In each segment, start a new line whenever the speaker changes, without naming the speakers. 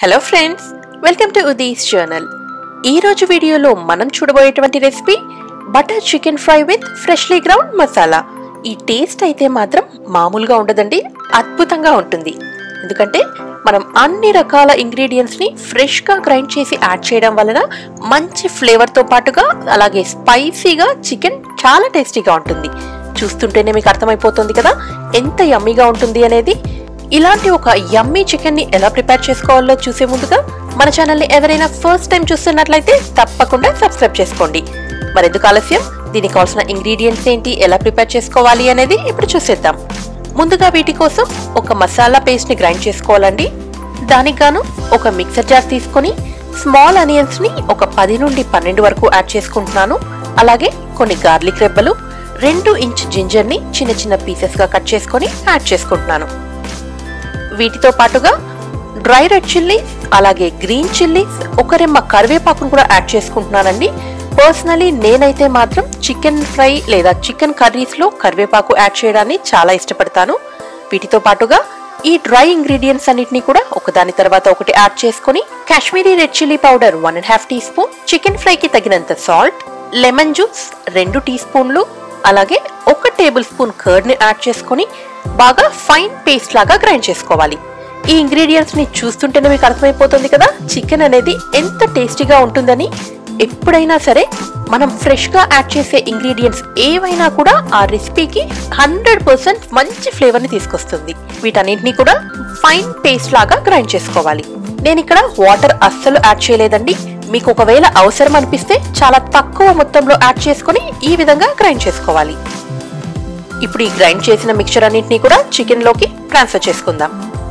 hello friends welcome to ఉదీస్ channel ఈ రోజు వీడియోలో మనం చూడబోయేటువంటి recipe butter chicken fry with freshly ground masala ఈ టేస్ట్ అయితే మాత్రం మామూలుగా ఉండదండి అద్భుతంగా ఉంటుంది ఎందుకంటే మనం అన్ని రకాల ఇంగ్రీడియంట్స్ ని ఫ్రెష్ గా గ్రైండ్ చేసి యాడ్ చేయడం వలన మంచి ఫ్లేవర్ తో పాటుగా అలాగే స్పైసీగా చికెన్ చాలా టేస్టీగా ఉంటుంది చూస్తుంటేనే మీకు అర్థమైపోతుంది కదా ఎంత యమ్మీగా ఉంటుంది అనేది ఇలాంటి ఒక యమ్మీ చికెన్ ని ఎలా ప్రిపేర్ చేసుకోవాలో చూసే ముందుగా మన ఛానల్ ని ఎవరైనా ఫస్ట్ టైం చూస్తున్నట్లయితే తప్పకుండా సబ్స్క్రైబ్ చేసుకోండి మరెందుకు ఆలస్యం దీనికి కావాల్సిన ఇంగ్రీడియంట్స్ ఏంటి ఎలా ప్రిపేర్ చేసుకోవాలి అనేది ఇప్పుడు చూసేద్దాం ముందుగా వీటి కోసం ఒక మసాలా పేస్ట్ ని గ్రైండ్ చేసుకోవాలండి దానికి గాను ఒక మిక్సర్ జార్ తీసుకొని స్మాల్ ఆనియన్స్ ని ఒక పది నుండి పన్నెండు వరకు యాడ్ చేసుకుంటున్నాను అలాగే కొన్ని గార్లిక్ రెబ్బలు రెండు ఇంచ్ జింజర్ ని చిన్న చిన్న పీసెస్ గా కట్ చేసుకొని యాడ్ చేసుకుంటున్నాను వీటితో పాటుగా డ్రై రెడ్ చిల్లీస్ అలాగే గ్రీన్ చిల్లీస్ ఒక రెమ్మ కరివేపాకును కూడా యాడ్ చేసుకుంటున్నానండి పర్సనలీ నేనైతే మాత్రం చికెన్ ఫ్రై లేదా చికెన్ కర్రీస్ లో కరివేపాకు యాడ్ చేయడాన్ని చాలా ఇష్టపడతాను వీటితో పాటుగా ఈ డ్రై ఇంగ్రీడియంట్స్ అన్నిటిని కూడా ఒకదాని తర్వాత ఒకటి యాడ్ చేసుకొని Kashmiri red chilli powder one and half teaspoon chicken ఫ్రైకి తగినంత సాల్ట్ లెమన్ జ్యూస్ రెండు టీ స్పూన్లు అలాగే ఒక టేబుల్ స్పూన్ కర్డ్ ని యాడ్ చేసుకొని బాగా ఫైన్ పేస్ట్ లాగా గ్రైండ్ చేసుకోవాలి ఈ ఇంగ్రీడియంట్స్ ని చూస్తుంటేనే మీకు అర్థమైపోతుంది కదా చికెన్ అనేది ఎంత టేస్టీగా ఉంటుందని ఎప్పుడైనా సరే మనం ఫ్రెష్ గా యాడ్ చేసే ఇంగ్రీడియంట్స్ ఏవైనా కూడా ఆ రెసిపీకి హండ్రెడ్ పర్సెంట్ మంచి ఫ్లేవర్ ని తీసుకొస్తుంది వీటన్నింటినీ కూడా ఫైన్ పేస్ట్ లాగా గ్రైండ్ చేసుకోవాలి నేను ఇక్కడ వాటర్ అస్సలు యాడ్ చేయలేదండి మీకు ఒకవేళ అవసరం అనిపిస్తే చాలా తక్కువ మొత్తంలో యాడ్ చేసుకొని ఈ విధంగా గ్రైండ్ చేసుకోవాలి ఇప్పుడు ఈ గ్రైండ్ చేసిన మిక్చర్ అన్నింటినీ కూడా చికెన్ లోకి ట్రాన్స్ఫర్ చేసుకుందాం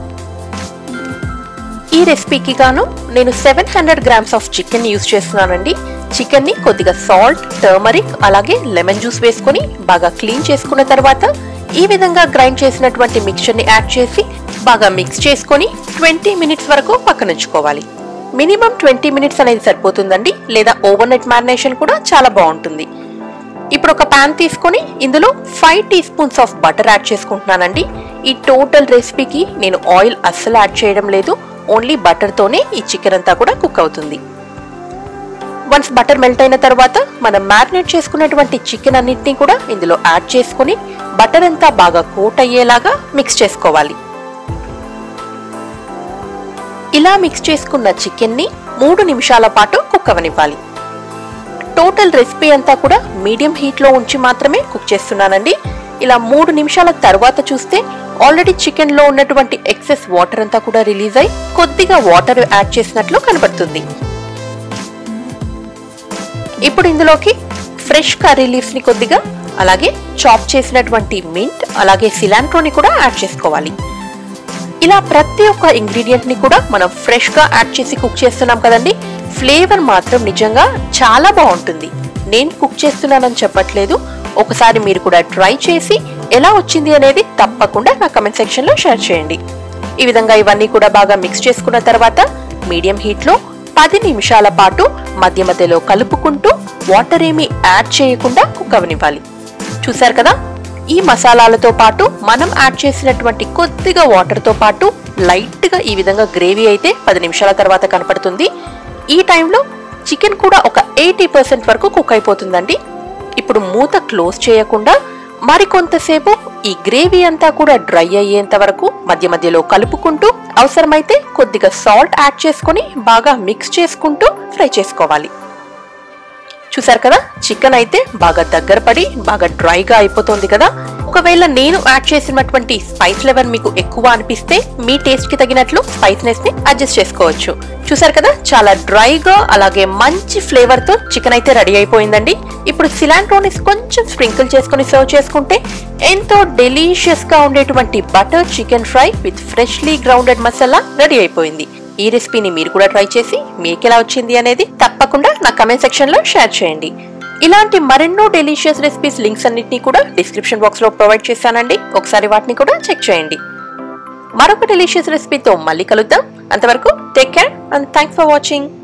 ఈ రెసిపీకి గాను నేను seven hundred grams of chicken use చేస్తున్నానండి చికెన్ ని కొద్దిగా సాల్ట్ టర్మరిక్ అలాగే లెమన్ జ్యూస్ వేసుకొని బాగా క్లీన్ చేసుకున్న తర్వాత ఈ విధంగా గ్రైండ్ చేసినటువంటి మిక్చర్ ని యాడ్ చేసి బాగా మిక్స్ చేసుకొని ట్వంటీ మినిట్స్ వరకు పక్కనుంచుకోవాలి మినిమం ట్వంటీ మినిట్స్ అనేది సరిపోతుందండి లేదా ఓవర్ నైట్ మ్యారినేషన్ కూడా చాలా బాగుంటుంది ఇప్పుడు ఒక ప్యాన్ తీసుకొని ఇందులో five teaspoons of butter add చేసుకుంటున్నానండి ఈ టోటల్ రెసిపీకి నేను ఆయిల్ అస్సలు యాడ్ చేయడం లేదు ఓన్లీ బటర్తోనే ఈ చికెన్ అంతా కూడా కుక్ అవుతుంది వన్స్ బటర్ మెల్ట్ అయిన తర్వాత మనం మ్యారినేట్ చేసుకున్నటువంటి చికెన్ అన్నింటినీ కూడా ఇందులో యాడ్ చేసుకొని బటర్ అంతా బాగా కోట్ అయ్యేలాగా మిక్స్ చేసుకోవాలి ఇలా మిక్స్ చేసుకున్న చికెన్ ని మూడు నిమిషాల పాటు కుక్ అవనివ్వాలి టోటల్ రెసిపీ అంతా కూడా మీడియం హీట్ లో ఉంచి మాత్రమే కుక్ చేస్తున్నానండి ఇలా మూడు నిమిషాల తర్వాత చూస్తే ఆల్రెడీ చికెన్ లో ఉన్నటువంటి ఎక్సెస్ వాటర్ అంతా కూడా రిలీజ్ అయి కొద్దిగా వాటర్ యాడ్ చేసినట్లు కనబడుతుంది ఇప్పుడు ఇందులోకి ఫ్రెష్ కర్రీ లీవ్స్ ని కొద్దిగా అలాగే చాప్ చేసినటువంటి మింట్ అలాగే సిలాంట్రోని కూడా యాడ్ చేసుకోవాలి ఇలా ప్రతి ఒక్క ఇంగ్రీడియంట్ ని కూడా మనం ఫ్రెష్ గా యాడ్ చేసి కుక్ చేస్తున్నాం కదండి ఫ్లేవర్ మాత్రం నిజంగా చాలా బాగుంటుంది నేను కుక్ చేస్తున్నానని చెప్పట్లేదు ఒకసారి మీరు కూడా ట్రై చేసి ఎలా వచ్చింది అనేది తప్పకుండా నా కమెంట్ సెక్షన్ లో షేర్ చేయండి ఈ విధంగా ఇవన్నీ కూడా బాగా మిక్స్ చేసుకున్న తర్వాత మీడియం హీట్ లో పది నిమిషాల పాటు మధ్య మధ్యలో కలుపుకుంటూ వాటర్ ఏమీ యాడ్ చేయకుండా కుక్ అవనివ్వాలి చూసారు కదా ఈ మసాలాలతో పాటు మనం యాడ్ చేసినటువంటి కొద్దిగా వాటర్ తో పాటు లైట్ గా ఈ విధంగా గ్రేవీ అయితే పది నిమిషాల తర్వాత కనపడుతుంది ఈ టైంలో చికెన్ కూడా ఒక ఎయిటీ పర్సెంట్ వరకు కుక్ అయిపోతుందండి ఇప్పుడు మూత క్లోజ్ చేయకుండా మరికొంతసేపు ఈ గ్రేవీ అంతా కూడా డ్రై అయ్యేంత వరకు మధ్య మధ్యలో కలుపుకుంటూ అవసరమైతే కొద్దిగా సాల్ట్ యాడ్ చేసుకొని బాగా మిక్స్ చేసుకుంటూ ఫ్రై చేసుకోవాలి చూసారు కదా చికెన్ అయితే బాగా దగ్గర పడి బాగా డ్రైగా అయిపోతుంది కదా ఒకవేళ నేను యాడ్ చేసినటువంటి స్పైస్ లెవెల్ మీకు ఎక్కువ అనిపిస్తే మీ టేస్ట్ కి తగినట్లు స్పైస్నెస్ ని అడ్జస్ట్ చేసుకోవచ్చు చూసారు కదా చాలా డ్రైగా అలాగే మంచి ఫ్లేవర్ తో చికెన్ అయితే రెడీ అయిపోయిందండి ఇప్పుడు సిలాంట్రోని కొంచెం స్ప్రింకిల్ చేసుకుని సర్వ్ చేసుకుంటే ఎంతో డెలీషియస్ గా ఉండేటువంటి butter chicken fry with freshly grounded masala ready అయిపోయింది ఈ రెసిపీని మీరు కూడా ట్రై చేసి మీకు ఎలా వచ్చింది అనేది తప్పకుండా నా కమెంట్ సెక్షన్ లో షేర్ చేయండి ఇలాంటి మరెన్నో డెలిషియస్ రెసిపీస్ లింక్స్ అన్నిటిని కూడా డిస్క్రిప్షన్ బాక్స్ లో ప్రొవైడ్ చేశానండి ఒకసారి వాటిని కూడా చెక్ చేయండి మరొక డెలిషియస్ రెసిపీతో మళ్ళీ కలుద్దాం అంతవరకు take care and thanks for watching